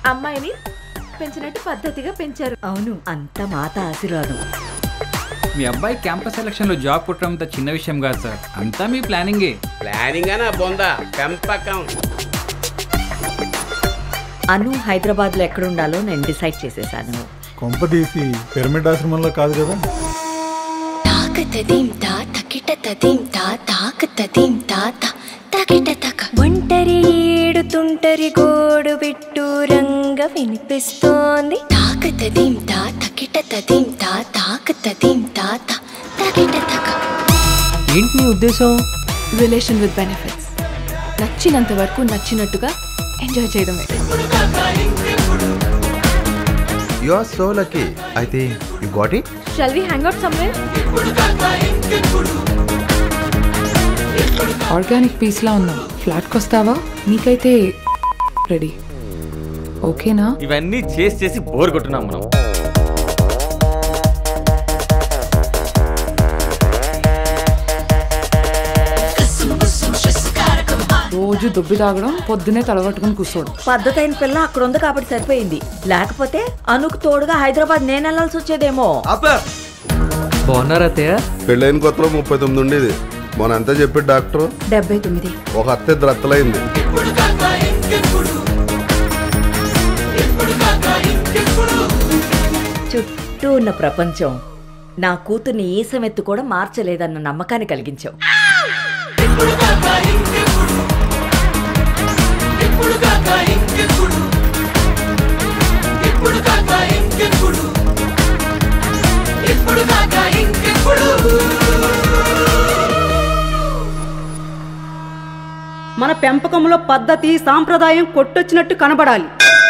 అమ్మాయిని పెంచినట్టు పద్ధతిగా పెంచారు అవును అంత మాత ఆశీర్వాదం మీ అబ్బాయి క్యాంపస్ సెలక్షన్ లో జాబ్ పుట్టడం అంత చిన్న విషయం కాదు సార్ అంతా మీ ప్లానింగే ప్లానింగ్ అనా బొందా పెంపకం అను హైదరాబాద్ లో ఎక్కడుండాలో నేను డిసైడ్ చేసేసాను కొంప తీసి పిరమిడ్ ఆశ్రమంలో కాదు కదా తాకతదీం తా తకిట తదీం తా తాకతదీం తా తా తకిట తక ఒంటరి ఏడుతుంటరి గోడు బిట్టు రంగ వినిపిస్తోంది తాకతదీం తా తకిట తదీం తా తాకతదీం తా తా తకిట తక ఏంటి నీ ఉద్దేశం రిలేషన్ విత్ బెనిఫిట్స్ నచ్చినంత వరకు నచ్చినట్టుగా ఎంజాయ్ చేయడమే You are so lucky. I think you got it. Shall we hang out somewhere organic peace లా ఉన్నాం ఫ్లాట్కి వస్తావా నీకైతే రెడీ ఓకేనా ఇవన్నీ చేసి చేసి బోర్ కొట్టున్నాం మనం రోజు దుబ్బి తాగడం పొద్దునే తలగట్టుకుని కూర్చోడు పద్ధతి అయిన పిల్ల అక్కడ ఉంది కాబట్టి సరిపోయింది లేకపోతే అనుకు తోడుగా హైదరాబాద్ నేను వెళ్ళాల్సి వచ్చేదేమో బాగున్నారా అత్తయ్య పెళ్ళైన కొత్తలో ముప్పై తొమ్మిది ఉండేది మొన్న అంతా చెప్పాడు డాక్టర్ డెబ్బై తొమ్మిది ఒక అత్త ఇద్దరు అత్తలైంది చుట్టూ ఉన్న ప్రపంచం నా కూతుర్ని ఈసమెత్తు కూడా మార్చలేదన్న నమ్మకాన్ని కలిగించావు మన పెంపకంలో పద్ధతి సాంప్రదాయం కొట్టొచ్చినట్టు కనబడాలి